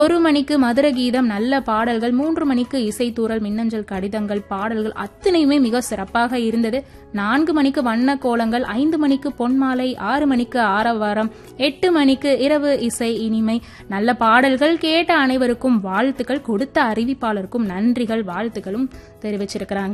ஒரு மணிக்கு மதுர கீதம் நல்ல பாடல்கள் மூன்று மணிக்கு இசைத்தூரல் மின்னஞ்சல் கடிதங்கள் பாடல்கள் அத்தனையுமே மிக சிறப்பாக இருந்தது நான்கு மணிக்கு வண்ண கோலங்கள் ஐந்து மணிக்கு பொன்மாலை ஆறு மணிக்கு ஆரவாரம் எட்டு மணிக்கு இரவு இசை இனிமை நல்ல பாடல்கள் கேட்ட அனைவருக்கும் வாழ்த்துக்கள் கொடுத்த அறிவிப்பாளருக்கும் நன்றிகள் வாழ்த்துக்களும் தெரிவிச்சிருக்கிறாங்க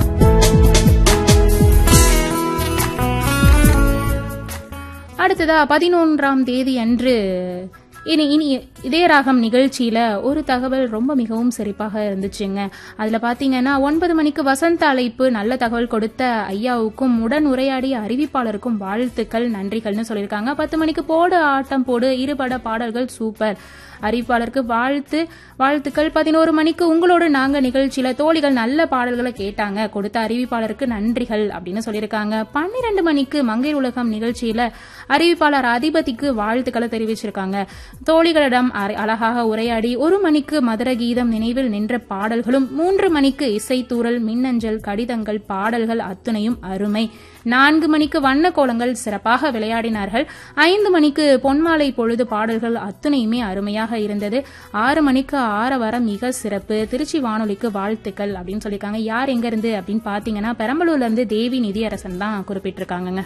அடுத்ததா பதினொன்றாம் தேதி அன்று இனி இனி இதே ராகம் நிகழ்ச்சியில ஒரு தகவல் ரொம்ப மிகவும் சிறப்பாக இருந்துச்சுங்க அதுல பாத்தீங்கன்னா ஒன்பது மணிக்கு வசந்த அழைப்பு நல்ல தகவல் கொடுத்த ஐயாவுக்கும் உடன் உரையாடிய அறிவிப்பாளருக்கும் வாழ்த்துக்கள் நன்றிகள்னு சொல்லியிருக்காங்க பத்து மணிக்கு போடு ஆட்டம் போடு இருபட பாடல்கள் சூப்பர் அறிவிப்பாளருக்கு வாழ்த்து வாழ்த்துக்கள் பதினோரு மணிக்கு உங்களோட நாங்க நிகழ்ச்சியில தோழிகள் நல்ல பாடல்களை கேட்டாங்க கொடுத்த அறிவிப்பாளருக்கு நன்றிகள் அப்படின்னு சொல்லியிருக்காங்க பன்னிரண்டு மணிக்கு மங்கையர் உலகம் நிகழ்ச்சியில அறிவிப்பாளர் அதிபதிக்கு வாழ்த்துக்களை தெரிவிச்சிருக்காங்க தோழிகளிடம் அரை- அழகாக உரையாடி ஒரு மணிக்கு மதுர கீதம் நினைவில் நின்ற பாடல்களும் மூன்று மணிக்கு இசைத்தூரல் மின்னஞ்சல் கடிதங்கள் பாடல்கள் அத்துணையும் அருமை நான்கு மணிக்கு வண்ண கோலங்கள் சிறப்பாக விளையாடினார்கள் ஐந்து மணிக்கு பொன்மாலை பொழுது பாடல்கள் அத்துணையுமே அருமையாக இருந்தது ஆறு மணிக்கு ஆரவாரம் மிக சிறப்பு திருச்சி வானொலிக்கு வாழ்த்துக்கள் அப்படின்னு சொல்லியிருக்காங்க யார் எங்க இருந்து அப்படின்னு பாத்தீங்கன்னா பெரம்பலூர்ல இருந்து தேவி நிதியரசன் தான் குறிப்பிட்டிருக்காங்கங்க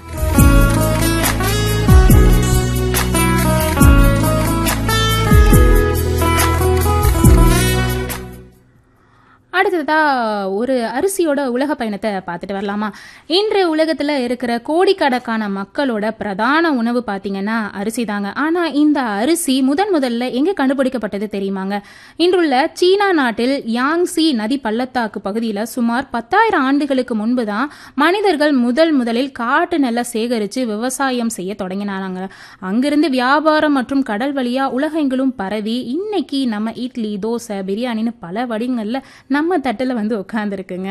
அடுத்ததா ஒரு அரிசியோட உலக பயணத்தை பார்த்துட்டு வரலாமா இன்று உலகத்துல இருக்கிற கோடிக்கணக்கான மக்களோட பிரதான உணவு பாத்தீங்கன்னா அரிசி தாங்க ஆனா இந்த அரிசி முதன் முதல்ல எங்க கண்டுபிடிக்கப்பட்டது தெரியுமாங்க இன்றுள்ள சீனா நாட்டில் யாங்சி நதி பள்ளத்தாக்கு பகுதியில சுமார் பத்தாயிரம் ஆண்டுகளுக்கு முன்பு தான் மனிதர்கள் முதல் முதலில் காட்டு நெல்லை சேகரிச்சு விவசாயம் செய்ய தொடங்கினாங்க அங்கிருந்து வியாபாரம் மற்றும் கடல் வழியா உலகெங்கிலும் பரவி இன்னைக்கு நம்ம இட்லி தோசை பிரியாணின்னு பல வடிவங்கள்ல நம்ம தட்டுல வந்து உட்கார்ந்துருக்குங்க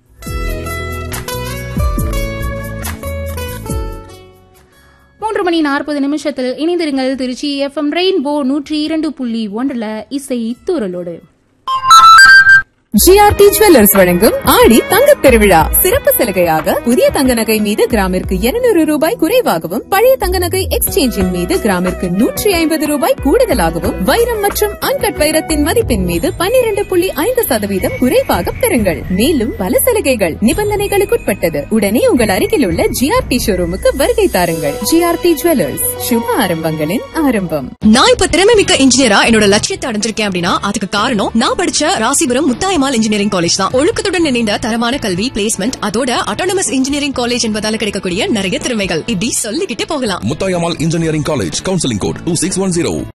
மூன்று மணி நாற்பது நிமிஷத்தில் இணைந்திருங்கள் திருச்சி எஃப்எம் ரெயின்போ நூற்றி இரண்டு புள்ளி ஒன்றுல இசை தூரலோடு ஜிஆர்டி ஜுவல்லர்ஸ் வழங்கும் ஆடி தங்கத் திருவிழா சிறப்பு சலுகையாக புதிய தங்க நகை மீது கிராமிற்கு 200 ரூபாய் குறைவாகவும் பழைய தங்க நகை எக்ஸ்சேஞ்சின் மீது கிராமிற்கு நூற்றி ஐம்பது ரூபாய் கூடுதலாகவும் வைரம் மற்றும் அன்கட் வைரத்தின் மதிப்பின் மீது 12.5% புள்ளி ஐந்து சதவீதம் குறைவாக பெறுங்கள் மேலும் பல சலுகைகள் நிபந்தனைகளுக்குட்பட்டது உடனே உங்கள் அருகில் உள்ள ஜிஆர்டி ஷோரூமுக்கு வருகை தாருங்கள் ஜிஆர்டி ஜுவல்லர்ஸ் சுப ஆரம்பங்களின் ஆரம்பம் நான் இப்ப திறமை மிக்க இன்ஜினியரா என்னோட லட்சியத்தை அடைஞ்சிருக்கேன் அப்படின்னா அதுக்கு காரணம் நான் படிச்ச ராசிபுரம் முத்தாயமால் இன்ஜினியரிங் காலேஜ் தான் ஒழுக்கத்துடன் இணைந்த தரமான கல்வி பிளேஸ்மெண்ட் அதோட அட்டானமஸ் இன்ஜினியரிங் காலேஜ் என்பதால கிடைக்கக்கூடிய நிறைய திறமைகள் இப்படி சொல்லிக்கிட்டே போகலாம் Muthayammal engineering college counselling code two six one zero